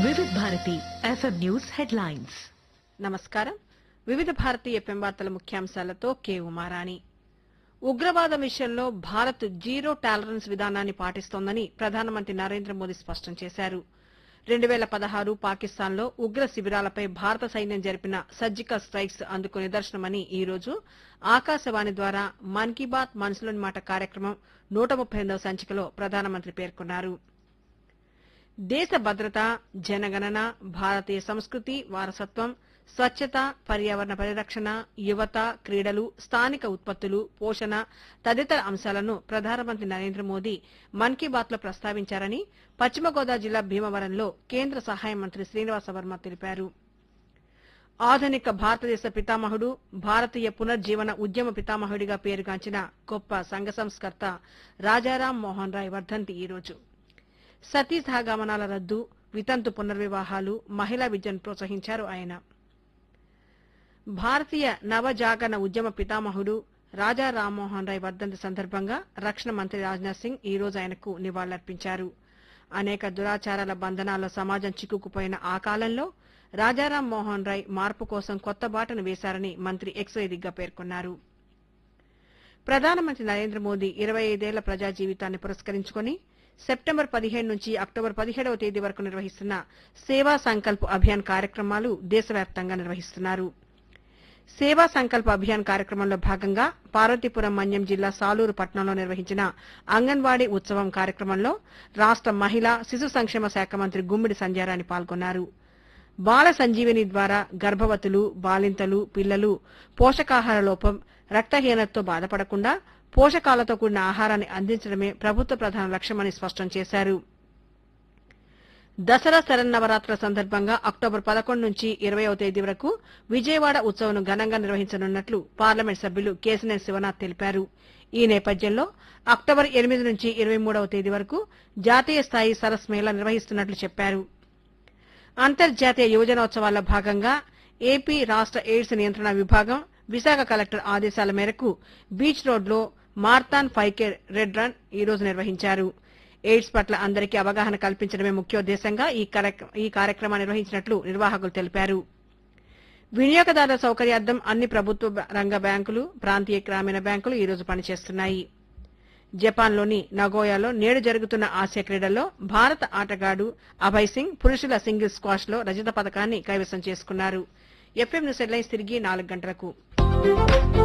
వివిధ Bharati FM news headlines నమస్కారం వివిధ భారతీయ ఎఫ్ఎం వార్తల ముఖ్యాంశాలతో కే ఉమారాణి ఉగ్రవాదం విషయంలో భారత్ జీరో టాలరెన్స్ విధానాన్ని పాటిస్తోందని ప్రధానమంత్రి నరేంద్ర మోదీ స్పష్టం చేశారు రెండు వేల పదహారు పాకిస్తాన్లో ఉగ్ర శిబిరాలపై భారత సైన్యం జరిపిన సర్జికల్ స్ట్రైక్స్ అందుకు నిదర్శనమని ఈ రోజు ఆకాశవాణి ద్వారా మన్ కీ బాత్ మనసులోని మాట కార్యక్రమం నూట ముప్పై ఎనిమిదవ సంచికలో ప్రధానమంత్రి పేర్కొన్నారు దేశ భద్రత జనగణన భారతీయ సంస్కృతి వారసత్వం స్వచ్ఛత పర్యావరణ పరిరక్షణ యువత క్రీడలు స్థానిక ఉత్పత్తులు పోషణ తదితర అంశాలను ప్రధానమంత్రి నరేంద్ర మోదీ మన్ కీ బాత్ లో ప్రస్తావించారని పశ్చిమ గోదావరి జిల్లా భీమవరంలో కేంద్ర సహాయ మంత్రి శ్రీనివాస వర్మ తెలిపారు ఆధునిక భారతదేశ పితామహుడు భారతీయ పునర్జీవన ఉద్యమ పితామహుడిగా పేరుగాంచిన గొప్ప సంఘ సంస్కర్త రాజారాం మోహన్ రాయ్ వర్ధంతి ఈ రోజు సతీ సహగమనాల రద్దు వితంతు పునర్వివాహాలు మహిళా విద్యను ప్రోత్సహించారు ఆయన భారతీయ నవజాగరణ ఉద్యమ పితామహుడు రాజా రామ్మోహన్ రాయ్ వర్ధంతి సందర్భంగా రక్షణ మంత్రి రాజ్నాథ్ సింగ్ ఈ రోజు ఆయనకు నివాళులర్పించారు అనేక దురాచారాల బంధనాల్లో సమాజం చిక్కుకుపోయిన ఆ కాలంలో రాజారాం మోహన్ రాయ్ మార్పు కోసం కొత్త బాటను వేశారని మంత్రి ఎక్స్ వేదికగా పేర్కొన్నారు ప్రధానమంత్రి నరేంద్ర మోదీ ఇరవై ఐదేళ్ల ప్రజా జీవితాన్ని పురస్కరించుకుని సెప్టెంబర్ పదిహేను నుంచి అక్టోబర్ పదిహేడవ తేదీ వరకు నిర్వహిస్తున్న సేవా సంకల్ప్ అభియాన్ కార్యక్రమాలు దేశవ్యాప్తంగా నిర్వహిస్తున్నారు సేవా సంకల్ప అభియాన్ కార్యక్రమంలో భాగంగా పార్వతీపురం మన్యం జిల్లా సాలూరు పట్టణంలో నిర్వహించిన అంగన్వాడీ ఉత్సవం కార్యక్రమంలో రాష్ట మహిళా శిశు సంక్షేమ శాఖ మంత్రి గుమ్మిడి సంధ్యారాణి పాల్గొన్నారు బాల సంజీవిని ద్వారా గర్భవతులు బాలింతలు పిల్లలు పోషకాహార లోపం రక్తహీనతతో బాధపడకుండా పోషకాలతో కూడిన ఆహారాన్ని అందించడమే ప్రభుత్వ ప్రధాన లక్ష్యమని స్పష్టం చేశారు దసరా శరన్నవరాత్రుల సందర్భంగా అక్టోబర్ పదకొండు నుంచి ఇరవయవ తేదీ వరకు విజయవాడ ఉత్సవం ఘనంగా నిర్వహించనున్నట్లు పార్లమెంట్ సభ్యులు కేసినేని శివనాథ్ తెలిపారు ఈ నేపథ్యంలో అక్టోబర్ ఎనిమిది నుంచి ఇరవై మూడవ తేదీ వరకు జాతీయ స్థాయి సరస్ మేళా నిర్వహిస్తున్నట్లు చెప్పారు అంతర్జాతీయ యువజనోత్సవాల్లో భాగంగా ఏపీ రాష్ట ఎయిడ్స్ నియంత్రణ విభాగం విశాఖ కలెక్టర్ ఆదేశాల మేరకు బీచ్ రోడ్లో marathon five K red run ఈ రోజు నిర్వహించారు ఎయిడ్స్ పట్ల అందరికీ అవగాహన కల్పించడమే ముఖ్యోద్దేశంగా ఈ కార్యక్ర- ఈ కార్యక్రమాన్ని నిర్వహించినట్లు నిర్వాహకులు తెలిపారు వినియోగదారుల సౌకర్యార్థం అన్ని ప్రభుత్వ బ- రంగ బ్యాంకులు ప్రాంతీయ గ్రామీణ బ్యాంకులు ఈ రోజు పనిచేస్తున్నాయి జపాన్లోని నగోయాలో నేడు జరుగుతున్న ఆసియా క్రీడల్లో భారత ఆటగాడు అభయ్ సింగ్ పురుషుల సింగిల్స్ స్క్వాష్ లో రజత పథకాన్ని కైవసం చేసుకున్నారు ఎఫ్ఎం న్యూస్ హెడ్లైన్స్ తిరిగి నాలుగు గంటలకు